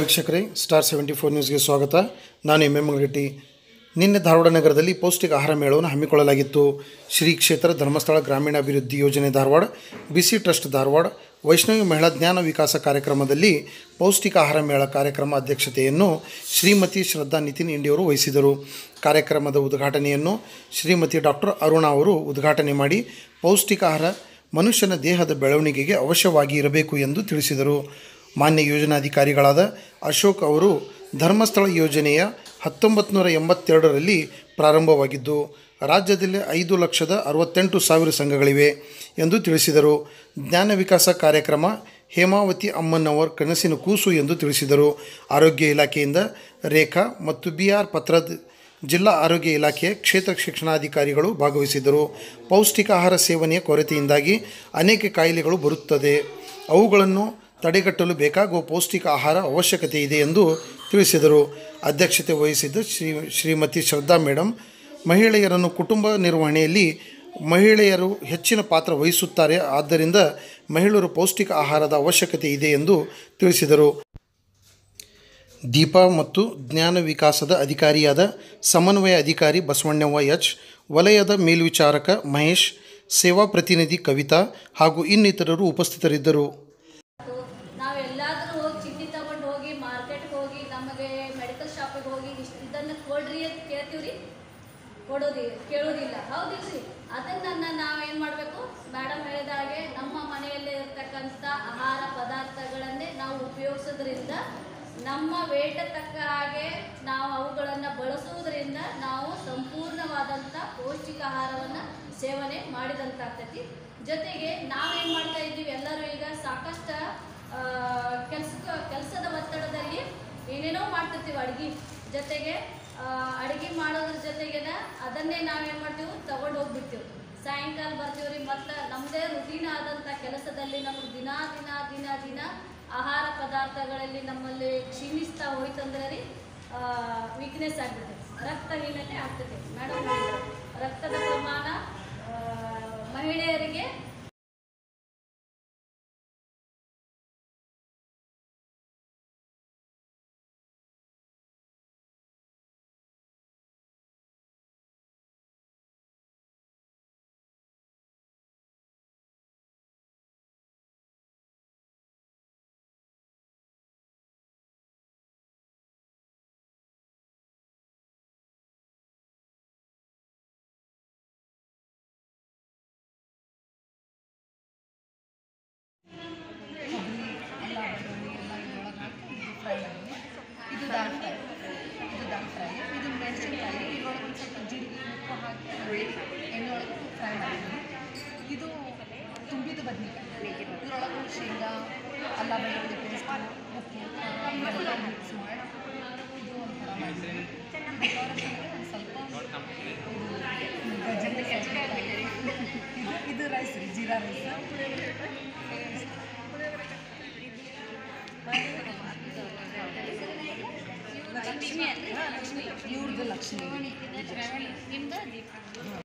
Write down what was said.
ವೀಕ್ಷಕರೇ star seventy four ನ್ಯೂಸ್ಗೆ ಸ್ವಾಗತ ನಾನು ಎಂ ಎಂ ಗಟ್ಟಿ ನಿನ್ನೆ ಧಾರವಾಡ ನಗರದಲ್ಲಿ ಪೌಷ್ಟಿಕ ಆಹಾರ ಮೇಳವನ್ನು ಹಮ್ಮಿಕೊಳ್ಳಲಾಗಿತ್ತು ಶ್ರೀ ಕ್ಷೇತ್ರ ಧರ್ಮಸ್ಥಳ ಗ್ರಾಮೀಣಾಭಿವೃದ್ಧಿ ಯೋಜನೆ ಧಾರವಾಡ ಬಿಸಿ ಟ್ರಸ್ಟ್ ಧಾರವಾಡ ವೈಷ್ಣವಿ ಮಹಿಳಾ ಜ್ಞಾನ ವಿಕಾಸ ಕಾರ್ಯಕ್ರಮದಲ್ಲಿ ಪೌಷ್ಟಿಕ ಆಹಾರ ಮೇಳ ಕಾರ್ಯಕ್ರಮ ಅಧ್ಯಕ್ಷತೆಯನ್ನು ಶ್ರೀಮತಿ ಶ್ರದ್ಧಾ ನಿತಿನ್ ಇಂಡಿಯವರು ವಹಿಸಿದರು ಕಾರ್ಯಕ್ರಮದ ಉದ್ಘಾಟನೆಯನ್ನು ಶ್ರೀಮತಿ ಡಾಕ್ಟರ್ ಅರುಣಾ ಅವರು ಉದ್ಘಾಟನೆ ಮಾಡಿ ಪೌಷ್ಟಿಕ ಆಹಾರ ಮನುಷ್ಯನ ದೇಹದ ಬೆಳವಣಿಗೆಗೆ ಅವಶ್ಯವಾಗಿ ಇರಬೇಕು ಎಂದು ತಿಳಿಸಿದರು ಮಾನ್ಯ ಯೋಜನಾಧಿಕಾರಿಗಳಾದ ಅಶೋಕ್ ಅವರು ಧರ್ಮಸ್ಥಳ ಯೋಜನೆಯ ಹತ್ತೊಂಬತ್ತು ನೂರ ಎಂಬತ್ತೆರಡರಲ್ಲಿ ಪ್ರಾರಂಭವಾಗಿದ್ದು ರಾಜ್ಯದಲ್ಲಿ ಐದು ಲಕ್ಷದ ಅರವತ್ತೆಂಟು ಸಾವಿರ ಸಂಘಗಳಿವೆ ಎಂದು ತಿಳಿಸಿದರು ಜ್ಞಾನ ವಿಕಾಸ ಕಾರ್ಯಕ್ರಮ ಹೇಮಾವತಿ ಅಮ್ಮನವರ್ ಕನಸಿನ ಕೂಸು ಎಂದು ತಿಳಿಸಿದರು ಆರೋಗ್ಯ ಇಲಾಖೆಯಿಂದ ರೇಖಾ ಮತ್ತು ಬಿ ಆರ್ ಪತ್ರದ ಜಿಲ್ಲಾ ಆರೋಗ್ಯ ಇಲಾಖೆಯ ಕ್ಷೇತ್ರ ಶಿಕ್ಷಣಾಧಿಕಾರಿಗಳು ಭಾಗವಹಿಸಿದ್ದರು ಪೌಷ್ಟಿಕ ಆಹಾರ ಸೇವನೆಯ ಕೊರತೆಯಿಂದಾಗಿ ಅನೇಕ ಕಾಯಿಲೆಗಳು ಬರುತ್ತದೆ ಅವುಗಳನ್ನು ತಡೆಗಟ್ಟಲು ಬೇಕಾಗುವ ಪೌಷ್ಟಿಕ ಆಹಾರ ಅವಶ್ಯಕತೆ ಇದೆ ಎಂದು ತಿಳಿಸಿದರು ಅಧ್ಯಕ್ಷತೆ ವಹಿಸಿದ್ದ ಶ್ರೀ ಶ್ರೀಮತಿ ಶ್ರದ್ಧಾ ಮೇಡಮ್ ಮಹಿಳೆಯರನ್ನು ಕುಟುಂಬ ನಿರ್ವಹಣೆಯಲ್ಲಿ ಮಹಿಳೆಯರು ಹೆಚ್ಚಿನ ಪಾತ್ರ ವಹಿಸುತ್ತಾರೆ ಆದ್ದರಿಂದ ಮಹಿಳೆಯರು ಪೌಷ್ಟಿಕ ಆಹಾರದ ಅವಶ್ಯಕತೆ ಇದೆ ಎಂದು ತಿಳಿಸಿದರು ದೀಪಾ ಮತ್ತು ಜ್ಞಾನ ವಿಕಾಸದ ಅಧಿಕಾರಿಯಾದ ಸಮನ್ವಯ ಅಧಿಕಾರಿ ಬಸವಣ್ಣವ್ವ ಎಚ್ ವಲಯದ ಮೇಲ್ವಿಚಾರಕ ಮಹೇಶ್ ಸೇವಾ ಪ್ರತಿನಿಧಿ ಕವಿತಾ ಹಾಗೂ ಇನ್ನಿತರರು ಉಪಸ್ಥಿತರಿದ್ದರು ನಾವೆಲ್ಲಾದ್ರೂ ಹೋಗಿ ಚೀಟಿ ತಗೊಂಡು ಹೋಗಿ ಮಾರ್ಕೆಟ್ಗೆ ಹೋಗಿ ನಮಗೆ ಮೆಡಿಕಲ್ ಶಾಪಿಗೆ ಹೋಗಿ ಇಷ್ಟು ಇದನ್ನು ಕೊಡ್ರಿ ಅಂತ ಕೇಳ್ತೀವ್ರಿ ಕೊಡೋದಿ ಕೇಳೋದಿಲ್ಲ ಹೌದಿಲ್ರಿ ಅದನ್ನು ನಾವೇನು ಮಾಡಬೇಕು ಮೇಡಮ್ ಹೇಳಿದ ಹಾಗೆ ನಮ್ಮ ಮನೆಯಲ್ಲೇ ಇರ್ತಕ್ಕಂಥ ಆಹಾರ ಪದಾರ್ಥಗಳನ್ನೇ ನಾವು ಉಪಯೋಗಿಸೋದ್ರಿಂದ ನಮ್ಮ ವೇಟ ತಕ್ಕ ಹಾಗೆ ನಾವು ಅವುಗಳನ್ನು ಬಳಸುವುದರಿಂದ ನಾವು ಸಂಪೂರ್ಣವಾದಂಥ ಪೌಷ್ಟಿಕ ಆಹಾರವನ್ನು ಸೇವನೆ ಮಾಡಿದಂತಾಗ್ತೈತಿ ಜೊತೆಗೆ ನಾವೇನು ಮಾಡ್ತಾ ಇದ್ದೀವಿ ಎಲ್ಲರೂ ಈಗ ಸಾಕಷ್ಟು ಕೆಲಸ ಕೆಲಸದ ಒತ್ತಡದಲ್ಲಿ ಏನೇನೋ ಮಾಡ್ತಿರ್ತೀವಿ ಅಡುಗೆ ಜೊತೆಗೆ ಅಡುಗೆ ಮಾಡೋದ್ರ ಜೊತೆಗೆನ ಅದನ್ನೇ ನಾವೇನು ಮಾಡ್ತೀವಿ ತಗೊಂಡು ಹೋಗ್ಬಿಡ್ತೀವಿ ಸಾಯಂಕಾಲ ಬರ್ತೀವಿ ರೀ ಮತ್ತು ನಮ್ಮದೇ ರುಟೀನ್ ಆದಂಥ ಕೆಲಸದಲ್ಲಿ ನಮಗೆ ದಿನ ದಿನ ದಿನ ದಿನ ಆಹಾರ ಪದಾರ್ಥಗಳಲ್ಲಿ ನಮ್ಮಲ್ಲಿ ಕ್ಷೀಣಿಸ್ತಾ ಹೋಯ್ತಂದ್ರೆ ರೀ ವೀಕ್ನೆಸ್ ಆಗ್ಬಿಡ್ತೈತೆ ರಕ್ತಹೀನತೆ ಆಗ್ತೈತೆ ಮೇಡಮ್ ರಕ್ತದ ಪ್ರಮಾಣ ಆ, ಮಹಿಳೆಯರಿಗೆ ಎಲ್ಲ ಬೆಳ್ಳುಳ್ಳಿ ಎಲ್ಲ ಇದ್ರೊಳಗೆ ಹಾಕಿ ಇದು ಫ್ರೈ ಮಾಡಿ ಇದು ದಾಲ್ ಫ್ರೈ ಇದು ದಾಲ್ ಫ್ರೈ ಇದು ಮೆಣಸಿನ್ಕಾಯಿ ಇದ್ರೊಳಗೆ ಒಂದು ಸ್ವಲ್ಪ ಜೀರಿಗೆ ಉಪ್ಪು ಹಾಕಿ ಎಣ್ಣೆ ಒಳಗೆ ಫ್ರೈ ಮಾಡಿದ್ವಿ ಇದು ತುಂಬಿದ ಬದ್ನಿಕಾಯಿ ಇದ್ರೊಳಗೆ ಶೇಂಗಾ ಅಲ್ಲ ಬೆಳ್ಳುಳ್ಳಿ ಪೇಸ್ಟ್ ಉಪ್ಪು ಖಾರ ಇವೆಲ್ಲ ಮಿಕ್ಸ್ ಮಾಡಿ ಇದು ಒಂಥರ ಮಾಡಿದ್ವಿ ಇದು ಒಂದು ಸ್ವಲ್ಪ ಇದು ಗಜ್ಜರಿ ಸೌತೆಕಾಯಿ. ಇದು ಇದು ರೈಸ್ ರೀ ಜೀರಾ ರೈಸ್ ಲಕ್ಷ್ಮಿ ಇವ್ರದ್ದು ಲಕ್ಷ್ಮಿ